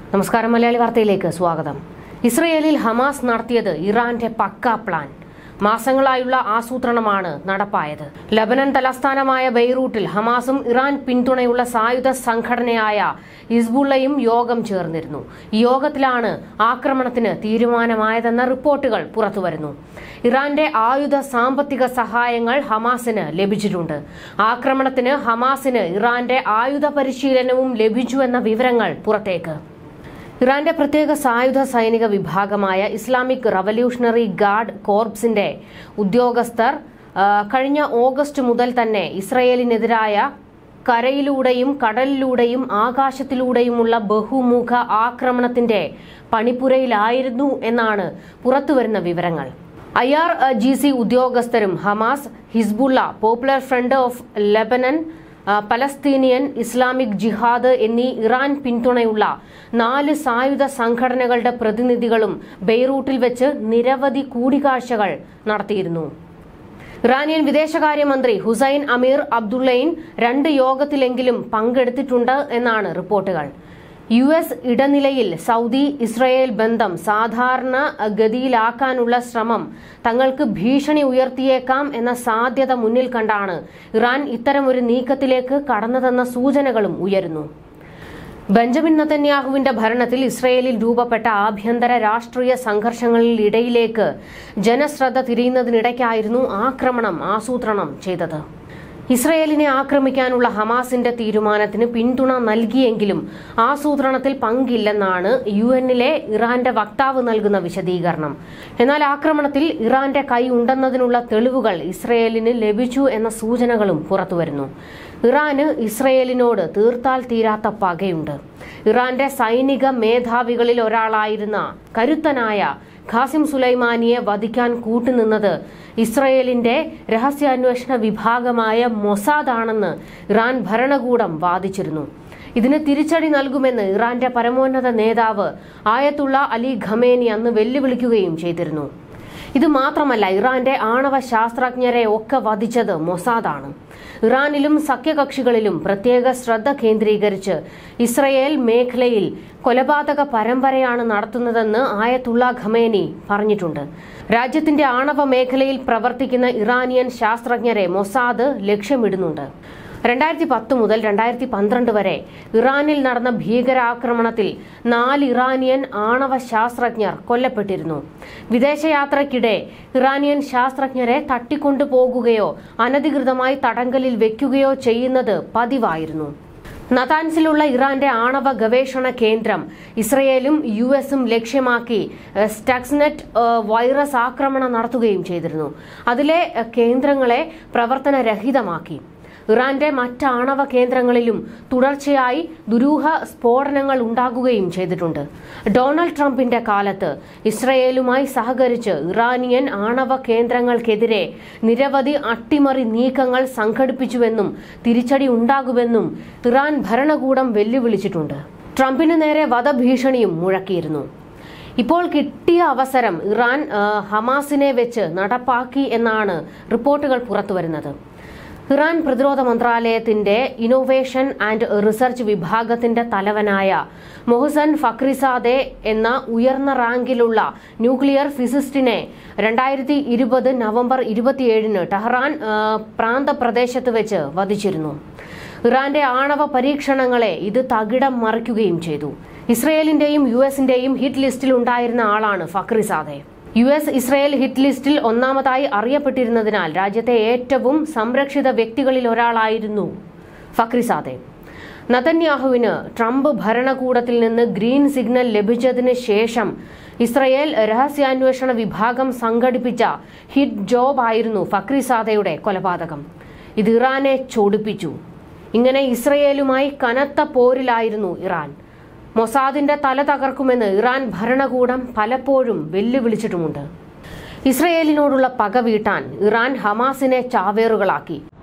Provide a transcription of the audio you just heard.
നമസ്കാരം മലയാളി വാർത്തയിലേക്ക് സ്വാഗതം ഇസ്രയേലിൽ ഹമാസ് നടത്തിയത് ഇറാന്റെ പക്ക പ്ലാൻ മാസങ്ങളായുള്ള ആസൂത്രണമാണ് നടപ്പായത് ലബനൻ തലസ്ഥാനമായ ബെയ്റൂട്ടിൽ ഹമാസും ഇറാൻ പിന്തുണയുള്ള സായുധ സംഘടനയായ ഹിസ്ബുള്ളയും യോഗം ചേർന്നിരുന്നു ഈ യോഗത്തിലാണ് ആക്രമണത്തിന് തീരുമാനമായതെന്ന റിപ്പോർട്ടുകൾ പുറത്തുവരുന്നു ഇറാന്റെ ആയുധ സാമ്പത്തിക സഹായങ്ങൾ ഹമാസിന് ലഭിച്ചിട്ടുണ്ട് ആക്രമണത്തിന് ഹമാസിന് ഇറാന്റെ ആയുധ പരിശീലനവും ലഭിച്ചു എന്ന വിവരങ്ങൾ പുറത്തേക്ക് ഇറാന്റെ പ്രത്യേക സായുധ സൈനിക വിഭാഗമായ ഇസ്ലാമിക് റവല്യൂഷണറി ഗാർഡ് കോർപ്സിന്റെ ഉദ്യോഗസ്ഥർ ആ, കഴിഞ്ഞ ഓഗസ്റ്റ് മുതൽ തന്നെ ഇസ്രയേലിനെതിരായ കരയിലൂടെയും കടലിലൂടെയും ആകാശത്തിലൂടെയുമുള്ള ബഹുമുഖ ആക്രമണത്തിന്റെ പണിപ്പുരയിലായിരുന്നു എന്നാണ് പുറത്തുവരുന്ന വിവരങ്ങൾ ഐ ആർ ജി സി ഉദ്യോഗസ്ഥരും Hamas Hezbollah popular front of Lebanon ah, Palestinian Islamic jihad എന്നീ ഇറാൻ പിന്തുണയുള്ള നാല് സായുധ സംഘടനകളുടെ പ്രതിനിധികളും ബെയ്റൂട്ടിൽ വെച്ച് നിരവധി കൂടിക്കാഴ്ചകൾ നടത്തിയിരുന്നു ഇറാനിയൻ വിദേശകാര്യമന്ത്രി ഹുസൈൻ അമീർ അബ്ദുള്ളയിൻ രണ്ട് യോഗത്തിലെങ്കിലും പങ്കെടുത്തിട്ടുണ്ട് എന്നാണ് റിപ്പോർട്ടുകൾ യു എസ് ഇടനിലയിൽ സൗദി ഇസ്രയേൽ ബന്ധം സാധാരണ ഗതിയിലാക്കാനുള്ള ശ്രമം തങ്ങൾക്ക് ഭീഷണി ഉയർത്തിയേക്കാം എന്ന സാധ്യത മുന്നിൽ കണ്ടാണ് ഇറാൻ ഇത്തരമൊരു നീക്കത്തിലേക്ക് കടന്നതെന്ന സൂചനകളും ഉയരുന്നു ബെഞ്ചമിൻ നതന്യാഹുവിന്റെ ഭരണത്തിൽ ഇസ്രയേലിൽ രൂപപ്പെട്ട ആഭ്യന്തര രാഷ്ട്രീയ സംഘർഷങ്ങളിൽ ഇടയിലേക്ക് ജനശ്രദ്ധ തിരിയുന്നതിനിടയ്ക്കായിരുന്നു ആക്രമണം ആസൂത്രണം ചെയ്തത് ഇസ്രയേലിനെ ആക്രമിക്കാനുള്ള ഹമാസിന്റെ തീരുമാനത്തിന് പിന്തുണ നൽകിയെങ്കിലും ആസൂത്രണത്തിൽ പങ്കില്ലെന്നാണ് യു എന്നിലെ ഇറാന്റെ വക്താവ് നൽകുന്ന വിശദീകരണം എന്നാൽ ആക്രമണത്തിൽ ഇറാന്റെ കൈ ഉണ്ടെന്നതിനുള്ള തെളിവുകൾ ഇസ്രയേലിന് ലഭിച്ചു എന്ന സൂചനകളും പുറത്തുവരുന്നു ഇറാന് ഇസ്രയേലിനോട് തീർത്താൽ തീരാത്ത പകയുണ്ട് ഇറാന്റെ സൈനിക മേധാവികളിൽ ഒരാളായിരുന്ന കരുത്തനായ ഖാസിം സുലൈമാനിയെ വധിക്കാൻ കൂട്ടുനിന്നത് ഇസ്രയേലിന്റെ രഹസ്യാന്വേഷണ വിഭാഗമായ മൊസാദാണെന്ന് ഇറാൻ ഭരണകൂടം വാദിച്ചിരുന്നു ഇതിന് തിരിച്ചടി നൽകുമെന്ന് ഇറാന്റെ പരമോന്നത നേതാവ് ആയത്തുള്ള അലി ഖമേനി അന്ന് വെല്ലുവിളിക്കുകയും ചെയ്തിരുന്നു ഇത് മാത്രമല്ല ഇറാന്റെ ആണവ ശാസ്ത്രജ്ഞരെ ഒക്കെ വധിച്ചത് മൊസാദാണ് ഇറാനിലും സഖ്യകക്ഷികളിലും പ്രത്യേക ശ്രദ്ധ കേന്ദ്രീകരിച്ച് ഇസ്രയേൽ മേഖലയിൽ കൊലപാതക പരമ്പരയാണ് നടത്തുന്നതെന്ന് ആയത്തുള്ള ഖമേനി പറഞ്ഞിട്ടുണ്ട് രാജ്യത്തിന്റെ ആണവ മേഖലയിൽ പ്രവർത്തിക്കുന്ന ഇറാനിയൻ ശാസ്ത്രജ്ഞരെ മൊസാദ് ലക്ഷ്യമിടുന്നുണ്ട് രണ്ടായിരത്തി പത്ത് മുതൽ രണ്ടായിരത്തി പന്ത്രണ്ട് വരെ ഇറാനിൽ നടന്ന ഭീകരാക്രമണത്തിൽ നാല് ഇറാനിയൻ ആണവ ശാസ്ത്രജ്ഞർ കൊല്ലപ്പെട്ടിരുന്നു വിദേശയാത്രയ്ക്കിടെ ഇറാനിയൻ ശാസ്ത്രജ്ഞരെ തട്ടിക്കൊണ്ടുപോകുകയോ അനധികൃതമായി തടങ്കലിൽ വെക്കുകയോ ചെയ്യുന്നത് പതിവായിരുന്നു നതാൻസിലുള്ള ഇറാന്റെ ആണവ ഗവേഷണ കേന്ദ്രം ഇസ്രയേലും യു എസും ലക്ഷ്യമാക്കി ഏഹ്, സ്റ്റക്സ്നെറ്റ് ഏഹ്, വൈറസ് ആക്രമണം നടത്തുകയും ചെയ്തിരുന്നു അതിലെ ഏഹ്, കേന്ദ്രങ്ങളെ പ്രവർത്തനരഹിതമാക്കി ഇറാന്റെ മറ്റ് ആണവ കേന്ദ്രങ്ങളിലും തുടർച്ചയായി ദുരൂഹ സ്ഫോടനങ്ങൾ ഉണ്ടാകുകയും ചെയ്തിട്ടുണ്ട് ഡൊണാൾഡ് ട്രംപിന്റെ കാലത്ത് ഇസ്രയേലുമായി സഹകരിച്ച് ഇറാനിയൻ ആണവ കേന്ദ്രങ്ങൾക്കെതിരെ നിരവധി അട്ടിമറി നീക്കങ്ങൾ സംഘടിപ്പിച്ചുവെന്നും തിരിച്ചടി ഉണ്ടാകുമെന്നും ഇറാൻ ഭരണകൂടം വെല്ലുവിളിച്ചിട്ടുണ്ട് ട്രംപിന് നേരെ വധഭീഷണിയും മുഴക്കിയിരുന്നു ഇപ്പോൾ കിട്ടിയ അവസരം ഇറാൻ ആ, ഹമാസിനെ വെച്ച് നടപ്പാക്കി എന്നാണ് റിപ്പോർട്ടുകൾ പുറത്തുവരുന്നത് ഇറാൻ പ്രതിരോധ മന്ത്രാലയത്തിന്റെ ഇന്നോവേഷൻ ആൻഡ് റിസർച്ച് വിഭാഗത്തിന്റെ തലവനായ മൊഹസൻ ഫക്രിസാദെ എന്ന ഉയർന്ന റാങ്കിലുള്ള ന്യൂക്ലിയർ ഫിസിസ്റ്റിനെ രണ്ടായിരത്തി ഇരുപത് നവംബർ ഇരുപത്തിയേഴിന് ടെഹ്റാൻ ആ, പ്രാന്തപ്രദേശത്ത് വെച്ച് വധിച്ചിരുന്നു ഇറാന്റെ ആണവ പരീക്ഷണങ്ങളെ ഇത് തകിടം മറിക്കുകയും ചെയ്തു ഇസ്രയേലിന്റെയും യു എസിന്റെയും ഹിറ്റ് ലിസ്റ്റിൽ ഉണ്ടായിരുന്ന ആളാണ് Fakhrizadeh U S Israel hit ലിസ്റ്റിൽ ഒന്നാമതായി അറിയപ്പെട്ടിരുന്നതിനാൽ രാജ്യത്തെ ഏറ്റവും സംരക്ഷിത വ്യക്തികളിൽ ഒരാളായിരുന്നു ഫക്രിസാദെ നതന്യാഹുവിന് ട്രംപ് ഭരണകൂടത്തിൽ നിന്ന് ഗ്രീൻ സിഗ്നൽ ലഭിച്ചതിന് ശേഷം ഇസ്രയേൽ രഹസ്യാന്വേഷണ വിഭാഗം സംഘടിപ്പിച്ച ഹിറ്റ് ജോബ് ആയിരുന്നു ഫക്രിസാദയുടെ കൊലപാതകം ഇത് ഇറാനെ ചൊടിപ്പിച്ചു ഇങ്ങനെ ഇസ്രയേലുമായി കനത്ത പോരിലായിരുന്നു ഇറാൻ മൊസാദിന്റെ തല തകർക്കുമെന്ന് ഇറാൻ ഭരണകൂടം പലപ്പോഴും വെല്ലുവിളിച്ചിട്ടുമുണ്ട് ഇസ്രയേലിനോടുള്ള പക വീട്ടാൻ ഇറാൻ ഹമാസിനെ ചാവേറുകളാക്കി